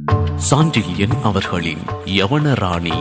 சாண்டில்யன் அவர்களின் யவன ராணி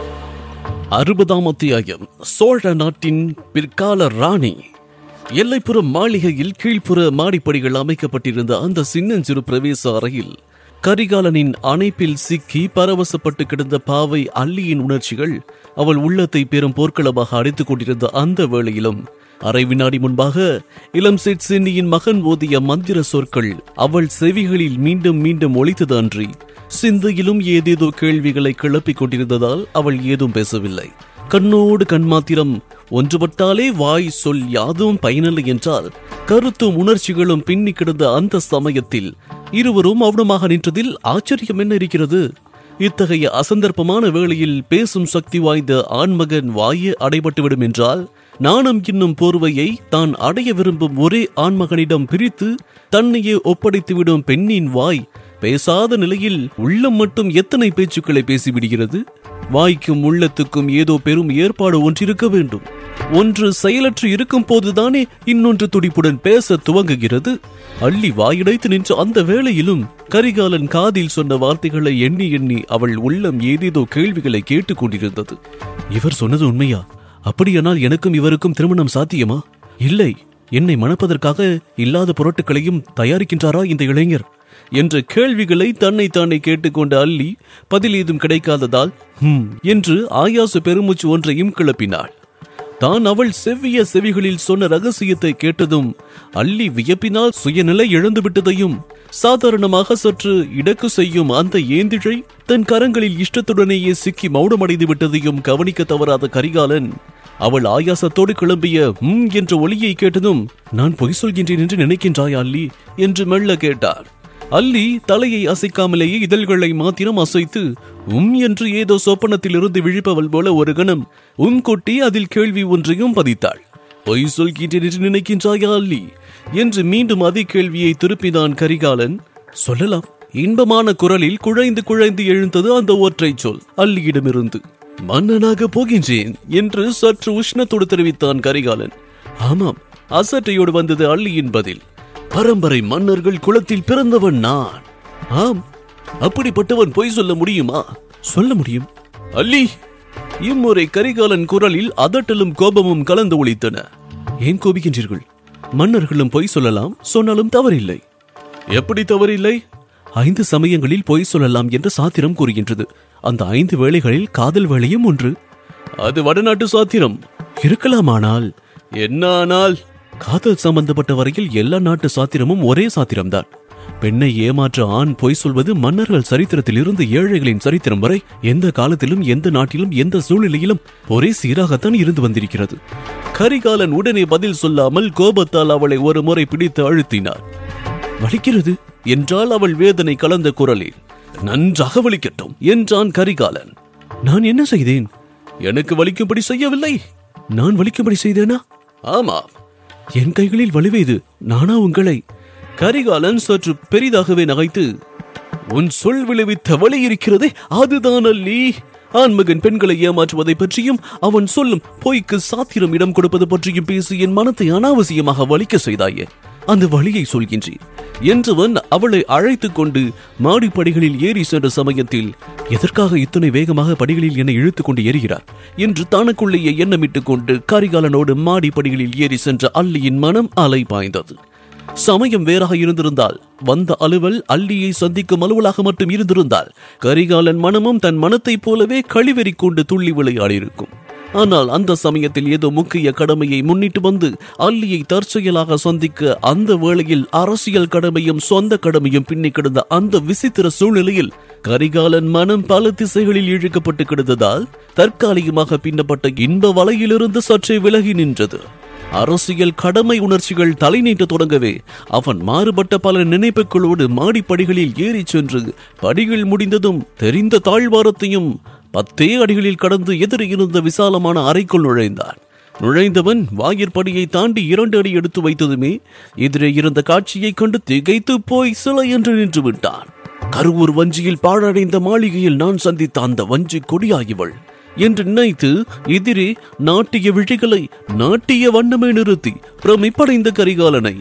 அறுபதாம் அத்தியாயம் சோழ நாட்டின் பிற்கால ராணி எல்லைப்புற மாளிகையில் கீழ்ப்புற மாடிப்படிகள் அமைக்கப்பட்டிருந்த அந்த சின்னஞ்சிறு பிரவேச அறையில் கரிகாலனின் அணைப்பில் சிக்கி பரவசப்பட்டு கிடந்த பாவை அல்லியின் உணர்ச்சிகள் அவள் உள்ளத்தை பெரும் போர்க்களமாக அடித்துக் கொண்டிருந்த அந்த வேளையிலும் அரை வினாடி முன்பாக இளம் சேட் சென்னியின் மகன் ஓதிய மந்திர சொற்கள் அவள் செவிகளில் மீண்டும் மீண்டும் ஒலித்தது அன்றி சிந்தையிலும் ஏதேதோ கேள்விகளை கிளப்பிக் கொண்டிருந்ததால் அவள் ஏதும் பேசவில்லை கண்ணோடு கண் மாத்திரம் ஒன்றுபட்டாலே வாய் சொல் யாதும் பயனில்லை என்றால் கருத்தும் உணர்ச்சிகளும் பின்னி கிடந்த அந்த சமயத்தில் இருவரும் மௌனமாக நின்றதில் ஆச்சரியம் என்ன இருக்கிறது இத்தகைய அசந்தர்ப்பமான வேளையில் பேசும் சக்தி வாய்ந்த ஆண்மகன் வாயே அடைபட்டுவிடும் என்றால் நாணம் என்னும் போர்வையை தான் அடைய விரும்பும் ஒரே ஆண்மகனிடம் பிரித்து தன்னையே ஒப்படைத்துவிடும் பெண்ணின் வாய் பேசாத நிலையில் உள்ளம் மட்டும் எத்தனை பேச்சுக்களை பேசிவிடுகிறது வாய்க்கும் உள்ளத்துக்கும் ஏதோ பெரும் ஏற்பாடு ஒன்றிருக்க வேண்டும் ஒன்று செயலற்று இருக்கும் போதுதானே இன்னொன்று துடிப்புடன் பேச துவங்குகிறது அள்ளி வாயடைத்து நின்ற அந்த வேளையிலும் கரிகாலன் காதில் சொன்ன வார்த்தைகளை எண்ணி எண்ணி அவள் உள்ளம் ஏதேதோ கேள்விகளை கேட்டுக் கொண்டிருந்தது இவர் சொன்னது உண்மையா அப்படியானால் எனக்கும் இவருக்கும் திருமணம் சாத்தியமா இல்லை என்னை மணப்பதற்காக இல்லாத பொருட்களையும் தயாரிக்கின்றாரா இந்த இளைஞர் என்ற கேள்விகளை தன்னை தானே கேட்டுக்கொண்ட அள்ளி பதில் ஏதும் கிடைக்காததால் ஹம் என்று ஆயாச பெருமூச்சு ஒன்றையும் கிளப்பினாள் தான் அவள் செவ்விய செவிகளில் சொன்ன ரகசியத்தை கேட்டதும் அள்ளி வியப்பினால் சுயநிலை இழந்து விட்டதையும் சாதாரணமாக சற்று இடக்கு செய்யும் அந்த ஏந்திழை தன் கரங்களில் இஷ்டத்துடனேயே சிக்கி மௌனமடைந்து விட்டதையும் கவனிக்க தவறாத கரிகாலன் அவள் ஆயாசத்தோடு கிளம்பிய ம் என்ற ஒலியை கேட்டதும் நான் பொய் சொல்கின்றேன் என்று நினைக்கின்றாய் அல்லி என்று மெல்ல கேட்டார் அல்லி தலையை அசைக்காமலேயே இதழ்களை மாத்திரம் அசைத்து உம் என்று ஏதோ சொப்பனத்திலிருந்து விழிப்பவள் போல ஒரு கணம் உம் கொட்டி அதில் கேள்வி ஒன்றையும் பதித்தாள் பொய் சொல்கின்றேன் என்று நினைக்கின்றாயா அல்லி என்று மீண்டும் அதே கேள்வியை திருப்பினான் கரிகாலன் சொல்லலாம் இன்பமான குரலில் குழைந்து குழைந்து எழுந்தது அந்த ஒற்றை சொல் அல்லியிடமிருந்து மன்னனாக போகின்றேன் என்று சற்று உஷ்ணத்தோடு தெரிவித்தான் கரிகாலன் ஆமாம் அசட்டையோடு வந்தது அள்ளியின் பதில் பரம்பரை மன்னர்கள் குலத்தில் பிறந்தவன் நான் ஆம் அப்படிப்பட்டவன் பொய் சொல்ல முடியுமா சொல்ல முடியும் அல்லி இம்முறை கரிகாலன் குரலில் அதட்டலும் கோபமும் கலந்து ஒலித்தன ஏன் கோபிக்கின்றீர்கள் மன்னர்களும் பொய் சொல்லலாம் சொன்னாலும் தவறில்லை எப்படி தவறில்லை ஐந்து சமயங்களில் பொய் சொல்லலாம் என்று சாத்திரம் கூறுகின்றது அந்த ஐந்து வேளைகளில் காதல் வேளையும் ஒன்று அது வடநாட்டு சாத்திரம் இருக்கலாமானால் என்ன ஆனால் காதல் சம்பந்தப்பட்ட வரையில் எல்லா நாட்டு சாத்திரமும் ஒரே சாத்திரம்தான் பெண்ணை ஏமாற்ற ஆண் பொய் சொல்வது மன்னர்கள் சரித்திரத்தில் இருந்து ஏழைகளின் சரித்திரம் வரை எந்த காலத்திலும் எந்த நாட்டிலும் எந்த சூழ்நிலையிலும் ஒரே சீராகத்தான் இருந்து வந்திருக்கிறது கரிகாலன் உடனே பதில் சொல்லாமல் கோபத்தால் அவளை ஒரு முறை பிடித்து அழுத்தினார் வலிக்கிறது என்றால் அவள் வேதனை கலந்த குரலில் நன்றாக வலிக்கட்டும் என்றான் கரிகாலன் நான் என்ன செய்தேன் எனக்கு வலிக்கும்படி செய்யவில்லை நான் வலிக்கும்படி செய்தேனா ஆமாம் என் கைகளில் வலுவேது நானா உங்களை கரிகாலன் சற்று பெரிதாகவே நகைத்து உன் சொல் விளைவித்த வழி இருக்கிறதே அதுதான் அல்லி ஆண்மகன் பெண்களை ஏமாற்றுவதை பற்றியும் அவன் சொல்லும் பொய்க்கு சாத்திரம் இடம் கொடுப்பது பற்றியும் பேசி என் மனத்தை அனாவசியமாக வலிக்க செய்தாயே அந்த வழியை சொல்கின்றேன் என்றவன் அவளை அழைத்துக் கொண்டு மாடிப்படிகளில் ஏறி சென்ற சமயத்தில் எதற்காக இத்தனை வேகமாக படிகளில் என்னை இழுத்துக் கொண்டு ஏறுகிறார் என்று தனக்குள்ளேயே எண்ணமிட்டுக் கொண்டு கரிகாலனோடு மாடிப்படிகளில் ஏறி சென்ற அல்லியின் மனம் அலை பாய்ந்தது சமயம் வேறாக இருந்திருந்தால் வந்த அலுவல் அல்லியை சந்திக்கும் அலுவலாக மட்டும் இருந்திருந்தால் கரிகாலன் மனமும் தன் மனத்தைப் போலவே கழிவெறி கொண்டு துள்ளி விளையாடியிருக்கும் ஆனால் அந்த சமயத்தில் ஏதோ முக்கிய கடமையை முன்னிட்டு வந்து அல்லியை தற்செயலாக சந்திக்க அந்த வேளையில் அரசியல் கடமையும் சொந்த கடமையும் பின்னி கிடந்த அந்த விசித்திர சூழ்நிலையில் கரிகாலன் மனம் பல திசைகளில் இழுக்கப்பட்டு கிடந்ததால் தற்காலிகமாக பின்னப்பட்ட இன்ப வலையிலிருந்து சற்றே விலகி நின்றது அரசியல் கடமை உணர்ச்சிகள் தலை நீட்ட தொடங்கவே அவன் மாறுபட்ட பல நினைப்புகளோடு மாடிப்படிகளில் ஏறிச் சென்று படிகள் முடிந்ததும் தெரிந்த தாழ்வாரத்தையும் பத்தே அடிகளில் கடந்து எதிரே இருந்த விசாலமான அறைக்குள் நுழைந்தான் நுழைந்தவன் வாயிற்படியை தாண்டி இரண்டு அடி எடுத்து வைத்ததுமே எதிரே இருந்த காட்சியைக் கண்டு திகைத்து போய் சிலை என்று நின்று விட்டான் கருவூர் வஞ்சியில் பாழடைந்த மாளிகையில் நான் சந்தித்த அந்த வஞ்சி கொடியாகிவள் என்று நினைத்து எதிரே நாட்டிய விழிகளை நாட்டிய வண்ணமே நிறுத்தி பிரமிப்படைந்த கரிகாலனை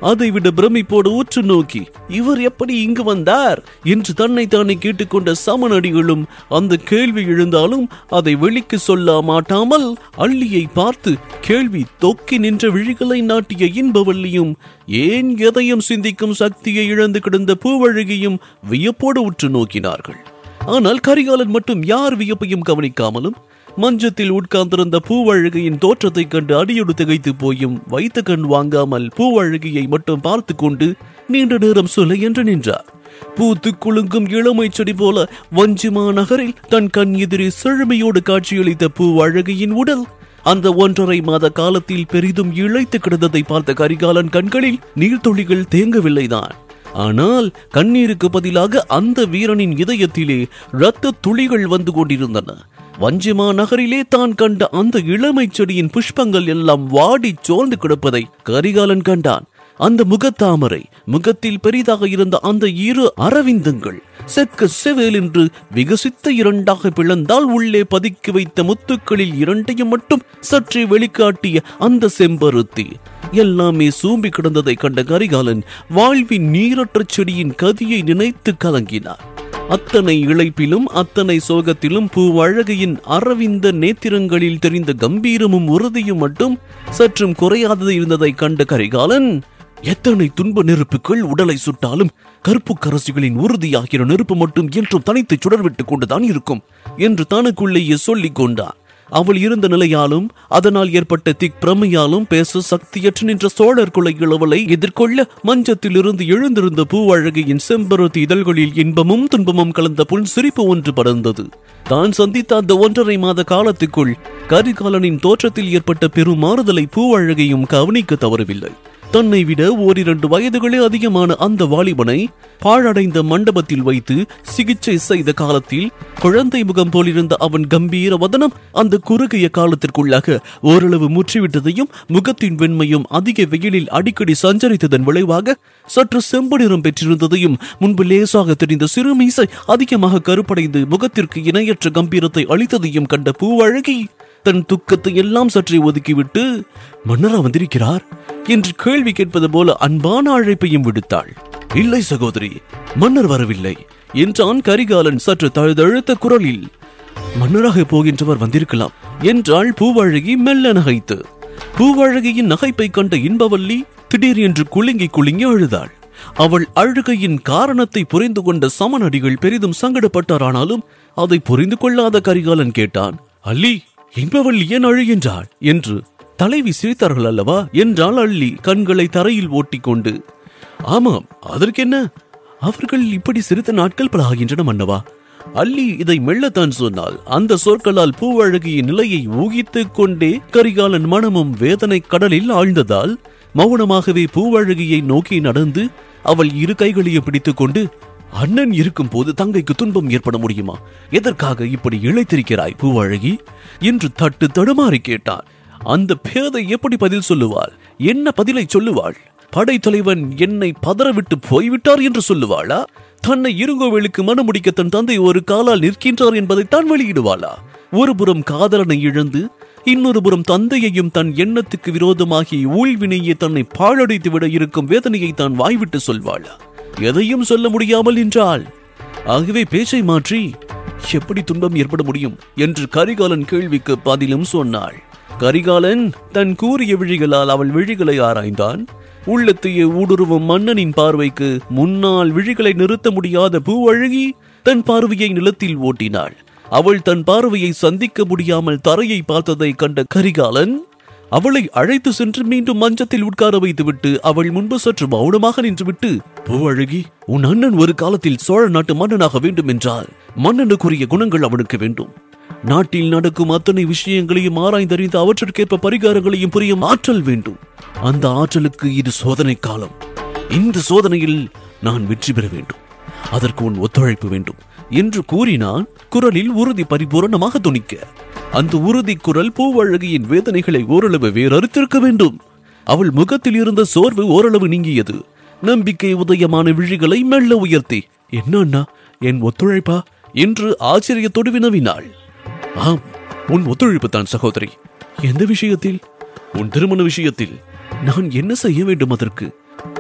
அதைவிட பிரமிப்போடு உற்று நோக்கி இவர் எப்படி இங்கு வந்தார் என்று தன்னை தானே கேட்டுக்கொண்ட சமநடிகளும் அந்த கேள்வி எழுந்தாலும் அதை வெளிக்கு சொல்ல மாட்டாமல் அள்ளியை பார்த்து கேள்வி தொக்கி நின்ற விழிகளை நாட்டிய இன்பவல்லியும் ஏன் எதையும் சிந்திக்கும் சக்தியை இழந்து கிடந்த பூவழகியும் வியப்போடு உற்று நோக்கினார்கள் ஆனால் கரிகாலன் மட்டும் யார் வியப்பையும் கவனிக்காமலும் மஞ்சத்தில் உட்கார்ந்திருந்த பூவழகியின் தோற்றத்தைக் கண்டு அடியோடு திகைத்து போயும் வைத்த கண் வாங்காமல் பூவழகியை மட்டும் பார்த்து கொண்டு நீண்ட நேரம் சொல்ல என்று நின்றார் பூத்து குலுங்கும் இளமை செடி போல வஞ்சிமா நகரில் தன் கண் எதிரே செழுமையோடு காட்சியளித்த பூவழகியின் உடல் அந்த ஒன்றரை மாத காலத்தில் பெரிதும் இழைத்து கிடந்ததை பார்த்த கரிகாலன் கண்களில் நீர்த்துளிகள் தேங்கவில்லைதான் ஆனால் கண்ணீருக்கு பதிலாக அந்த வீரனின் இதயத்திலே இரத்த துளிகள் வந்து கொண்டிருந்தன வஞ்சிமா நகரிலே தான் கண்ட அந்த இளமை செடியின் புஷ்பங்கள் எல்லாம் வாடி சோர்ந்து கிடப்பதை கரிகாலன் கண்டான் அந்த முகத்தாமரை முகத்தில் பெரிதாக இருந்த அந்த இரு அரவிந்தங்கள் செக்க செவேல் என்று விகசித்த இரண்டாக பிளந்தால் உள்ளே பதுக்கி வைத்த முத்துக்களில் இரண்டையும் மட்டும் சற்றே வெளிக்காட்டிய அந்த செம்பருத்தி எல்லாமே சூம்பி கிடந்ததை கண்ட கரிகாலன் வாழ்வின் நீரற்ற செடியின் கதியை நினைத்து கலங்கினார் அத்தனை இழைப்பிலும் அத்தனை சோகத்திலும் பூவழகையின் அரவிந்த நேத்திரங்களில் தெரிந்த கம்பீரமும் உறுதியும் மட்டும் சற்றும் குறையாதது இருந்ததை கண்ட கரிகாலன் எத்தனை துன்ப நெருப்புகள் உடலை சுட்டாலும் கருப்பு கரசிகளின் உறுதியாகிற நெருப்பு மட்டும் என்றும் தனித்து சுடர்விட்டுக் கொண்டுதான் இருக்கும் என்று தனக்குள்ளேயே சொல்லிக் கொண்டார் அவள் இருந்த நிலையாலும் அதனால் ஏற்பட்ட திக் பிரமையாலும் பேச சக்தியற்று நின்ற சோழர் குலை இளவலை எதிர்கொள்ள மஞ்சத்திலிருந்து எழுந்திருந்த பூவழகியின் செம்பருத்தி இதழ்களில் இன்பமும் துன்பமும் கலந்த புல் சிரிப்பு ஒன்று படர்ந்தது தான் சந்தித்த அந்த ஒன்றரை மாத காலத்துக்குள் கரிகாலனின் தோற்றத்தில் ஏற்பட்ட பெரும் மாறுதலை பூவழகையும் கவனிக்க தவறவில்லை தன்னை விட ஓரிரண்டு வயதுகளே அதிகமான அந்த வாலிபனை பாழடைந்த மண்டபத்தில் வைத்து சிகிச்சை செய்த காலத்தில் குழந்தை முகம் போலிருந்த அவன் கம்பீர வதனம் அந்த குறுகிய காலத்திற்குள்ளாக ஓரளவு முற்றிவிட்டதையும் முகத்தின் வெண்மையும் அதிக வெயிலில் அடிக்கடி சஞ்சரித்ததன் விளைவாக சற்று செம்படிரம் பெற்றிருந்ததையும் முன்பு லேசாக தெரிந்த சிறுமீசை அதிகமாக கருப்படைந்து முகத்திற்கு இணையற்ற கம்பீரத்தை அளித்ததையும் கண்ட பூவழகி தன் துக்கத்தை எல்லாம் சற்றே ஒதுக்கிவிட்டு மன்னரா வந்திருக்கிறார் என்று கேள்வி கேட்பது போல அன்பான அழைப்பையும் விடுத்தாள் இல்லை சகோதரி மன்னர் வரவில்லை என்றான் கரிகாலன் சற்று தழுதழுத்த குரலில் மன்னராக போகின்றவர் வந்திருக்கலாம் என்றாள் பூவழகி மெல்ல நகைத்து பூவழகியின் நகைப்பை கண்ட இன்பவல்லி திடீர் என்று குலுங்கி குலுங்கி அழுதாள் அவள் அழுகையின் காரணத்தை புரிந்து கொண்ட சமநடிகள் பெரிதும் சங்கடப்பட்டாரானாலும் அதை புரிந்து கொள்ளாத கரிகாலன் கேட்டான் அல்லி இன்பவல்லி ஏன் அழுகின்றாள் என்று தலைவி சிரித்தார்கள் அல்லவா என்றாள் அள்ளி கண்களை தரையில் ஓட்டிக்கொண்டு ஆமாம் அதற்கென்ன அவர்கள் இப்படி சிரித்த நாட்கள் பல ஆகின்றன மன்னவா அள்ளி இதை மெல்லத்தான் சொன்னால் அந்த சொற்களால் பூவழகியின் நிலையை ஊகித்துக் கொண்டே கரிகாலன் மனமும் வேதனை கடலில் ஆழ்ந்ததால் மௌனமாகவே பூவழகியை நோக்கி நடந்து அவள் இரு கைகளையும் பிடித்துக் கொண்டு அண்ணன் இருக்கும் போது தங்கைக்கு துன்பம் ஏற்பட முடியுமா எதற்காக இப்படி இழைத்திருக்கிறாய் பூவழகி என்று தட்டு தடுமாறி கேட்டார் அந்த பேதை எப்படி பதில் சொல்லுவாள் என்ன பதிலை சொல்லுவாள் படைத்தலைவன் என்னை பதறவிட்டு போய்விட்டார் என்று சொல்லுவாளா தன்னை இருங்கோவேலுக்கு மனமுடிக்க தன் தந்தை ஒரு காலால் நிற்கின்றார் என்பதை தான் வெளியிடுவாளா ஒரு புறம் காதலனை இழந்து இன்னொரு புறம் தந்தையையும் தன் எண்ணத்துக்கு விரோதமாகி ஊழ்வினையே தன்னை பாழடைத்து விட இருக்கும் வேதனையை தான் வாய்விட்டு சொல்வாளா எதையும் சொல்ல முடியாமல் நின்றாள் ஆகவே பேச்சை மாற்றி எப்படி துன்பம் ஏற்பட முடியும் என்று கரிகாலன் கேள்விக்கு பதிலும் சொன்னாள் கரிகாலன் தன் கூறிய விழிகளால் அவள் விழிகளை ஆராய்ந்தான் உள்ளத்தையே ஊடுருவும் மன்னனின் பார்வைக்கு முன்னால் விழிகளை நிறுத்த முடியாத பூவழகி தன் பார்வையை நிலத்தில் ஓட்டினாள் அவள் தன் பார்வையை சந்திக்க முடியாமல் தரையை பார்த்ததை கண்ட கரிகாலன் அவளை அழைத்து சென்று மீண்டும் மஞ்சத்தில் உட்கார வைத்துவிட்டு அவள் முன்பு சற்று மௌனமாக நின்றுவிட்டு பூவழகி உன் அண்ணன் ஒரு காலத்தில் சோழ நாட்டு மன்னனாக வேண்டும் என்றால் மன்னனுக்குரிய குணங்கள் அவனுக்கு வேண்டும் நாட்டில் நடக்கும் அத்தனை விஷயங்களையும் ஆராய்ந்தறிந்து அவற்றிற்கேற்ப பரிகாரங்களையும் புரியும் ஆற்றல் வேண்டும் அந்த ஆற்றலுக்கு இது சோதனை காலம் இந்த சோதனையில் நான் வெற்றி பெற வேண்டும் அதற்கு உன் ஒத்துழைப்பு வேண்டும் என்று கூறினான் குரலில் உறுதி பரிபூரணமாக துணிக்க அந்த உறுதி குரல் பூவழகியின் வேதனைகளை ஓரளவு வேறறுத்திருக்க வேண்டும் அவள் முகத்தில் இருந்த சோர்வு ஓரளவு நீங்கியது நம்பிக்கை உதயமான விழிகளை மெல்ல உயர்த்தி என்ன அண்ணா என் ஒத்துழைப்பா என்று ஆச்சரியத்தோடு வினவினாள் ஆம் உன் ஒத்துழைப்பு தான் சகோதரி எந்த விஷயத்தில் உன் திருமண விஷயத்தில் நான் என்ன செய்ய வேண்டும் அதற்கு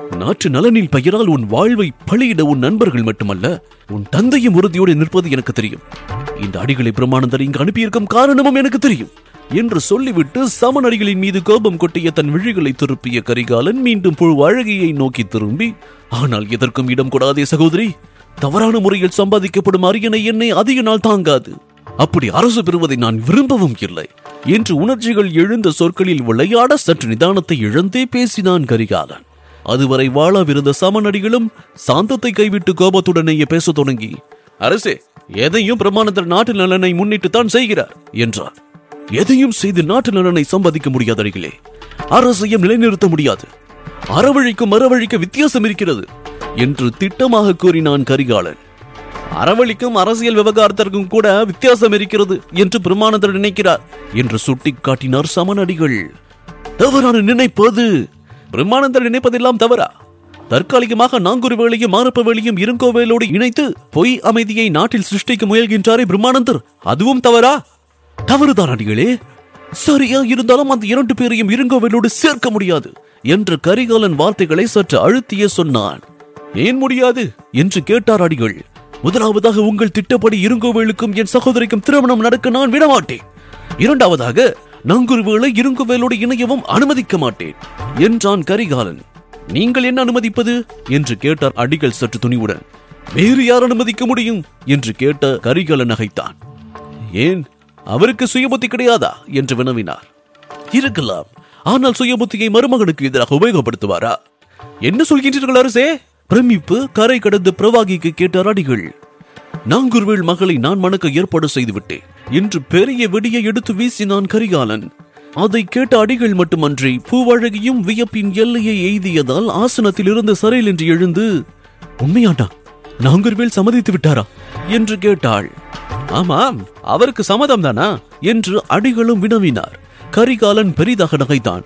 நாட்டு நலனில் பெயரால் உன் வாழ்வை பலியிட உன் நண்பர்கள் மட்டுமல்ல உன் தந்தையும் உறுதியோடு நிற்பது எனக்கு தெரியும் இந்த அடிகளை பிரம்மானந்தர் இங்கு அனுப்பியிருக்கும் காரணமும் எனக்கு தெரியும் என்று சொல்லிவிட்டு சமநடிகளின் மீது கோபம் கொட்டிய தன் விழிகளை திருப்பிய கரிகாலன் மீண்டும் புழு அழகியை நோக்கி திரும்பி ஆனால் எதற்கும் இடம் கொடாதே சகோதரி தவறான முறையில் சம்பாதிக்கப்படும் அரியணை என்னை அதிக நாள் தாங்காது அப்படி அரசு பெறுவதை நான் விரும்பவும் இல்லை என்று உணர்ச்சிகள் எழுந்த சொற்களில் விளையாட சற்று நிதானத்தை இழந்தே பேசினான் கரிகாலன் அதுவரை வாழாவிருந்த சமநடிகளும் சாந்தத்தை கைவிட்டு கோபத்துடனேயே பேசத் தொடங்கி அரசே எதையும் பிரமாணத்தர் நாட்டு நலனை முன்னிட்டு தான் செய்கிறார் என்றார் எதையும் செய்து நாட்டு நலனை சம்பாதிக்க முடியாது அருகிலே அரசையும் நிலைநிறுத்த முடியாது அறவழிக்கும் மறுவழிக்கு வித்தியாசம் இருக்கிறது என்று திட்டமாக கூறினான் கரிகாலன் அறவழிக்கும் அரசியல் விவகாரத்திற்கும் கூட வித்தியாசம் இருக்கிறது என்று பிரமாணத்தர் நினைக்கிறார் என்று சுட்டிக்காட்டினார் சமநடிகள் தவறான நினைப்பது பிரம்மானந்தர் நினைப்பதெல்லாம் தவறா தற்காலிகமாக நாங்கூர் வேலையும் மாரப்ப வேலையும் இருங்கோவேலோடு இணைத்து பொய் அமைதியை நாட்டில் சிருஷ்டிக்க முயல்கின்றாரே பிரம்மானந்தர் அதுவும் தவறா தவறுதான் அடிகளே சரியா இருந்தாலும் அந்த இரண்டு பேரையும் இருங்கோவேலோடு சேர்க்க முடியாது என்று கரிகாலன் வார்த்தைகளை சற்று அழுத்தியே சொன்னான் ஏன் முடியாது என்று கேட்டார் அடிகள் முதலாவதாக உங்கள் திட்டப்படி இருங்கோவேலுக்கும் என் சகோதரிக்கும் திருமணம் நடக்க நான் விடமாட்டேன் இரண்டாவதாக நங்குருவேளை இருங்குவேலோடு இணையவும் அனுமதிக்க மாட்டேன் என்றான் கரிகாலன் நீங்கள் என்ன அனுமதிப்பது என்று கேட்டார் அடிகள் சற்று துணிவுடன் வேறு யார் அனுமதிக்க முடியும் என்று கேட்ட கரிகாலன் நகைத்தான் ஏன் அவருக்கு சுயபுத்தி கிடையாதா என்று வினவினார் இருக்கலாம் ஆனால் சுயபுத்தியை மருமகனுக்கு எதிராக உபயோகப்படுத்துவாரா என்ன சொல்கின்றீர்கள் அரசே பிரமிப்பு கரை கடந்து பிரவாகிக்கு கேட்டார் அடிகள் நாங்குருவேள் மகளை நான் மணக்க ஏற்பாடு செய்து விட்டேன் என்று பெரிய வெடியை எடுத்து வீசினான் கரிகாலன் அதை கேட்ட அடிகள் மட்டுமன்றி பூவழகியும் வியப்பின் எல்லையை எய்தியதால் ஆசனத்தில் இருந்து சரையில் என்று எழுந்து உண்மையாண்டா நாங்குருவேல் சம்மதித்து விட்டாரா என்று கேட்டாள் ஆமாம் அவருக்கு சம்மதம் தானா என்று அடிகளும் வினவினார் கரிகாலன் பெரிதாக நகைத்தான்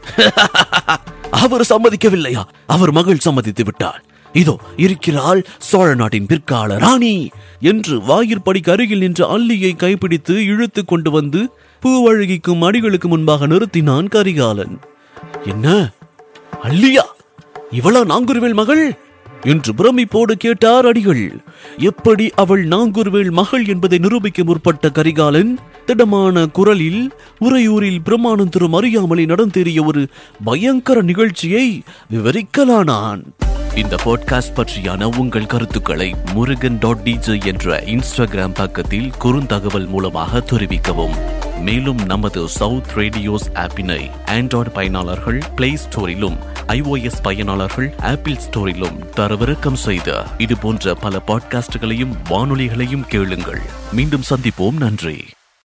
அவர் சம்மதிக்கவில்லையா அவர் மகள் சம்மதித்து விட்டாள் இதோ இருக்கிறாள் சோழ நாட்டின் பிற்கால ராணி என்று வாயிற்படிக்கு அருகில் நின்ற அல்லியை கைப்பிடித்து இழுத்து கொண்டு வந்து பூவழகிக்கும் அடிகளுக்கு முன்பாக நிறுத்தினான் கரிகாலன் என்ன அல்லியா இவளா நாங்குருவேல் மகள் என்று பிரமிப்போடு கேட்டார் அடிகள் எப்படி அவள் நாங்குருவேல் மகள் என்பதை நிரூபிக்க முற்பட்ட கரிகாலன் திடமான குரலில் உறையூரில் பிரமாணம் தரும் அறியாமலே நடந்தேறிய ஒரு பயங்கர நிகழ்ச்சியை விவரிக்கலானான் இந்த பாட்காஸ்ட் பற்றியான உங்கள் கருத்துக்களை முருகன் டாட் டிஜே என்ற இன்ஸ்டாகிராம் பக்கத்தில் குறுந்தகவல் மூலமாக தெரிவிக்கவும் மேலும் நமது சவுத் ரேடியோஸ் ஆப்பினை ஆண்ட்ராய்டு பயனாளர்கள் பிளே ஸ்டோரிலும் ஐஓஎஸ் பயனாளர்கள் ஆப்பிள் ஸ்டோரிலும் தரவிறக்கம் செய்த இது போன்ற பல பாட்காஸ்டுகளையும் வானொலிகளையும் கேளுங்கள் மீண்டும் சந்திப்போம் நன்றி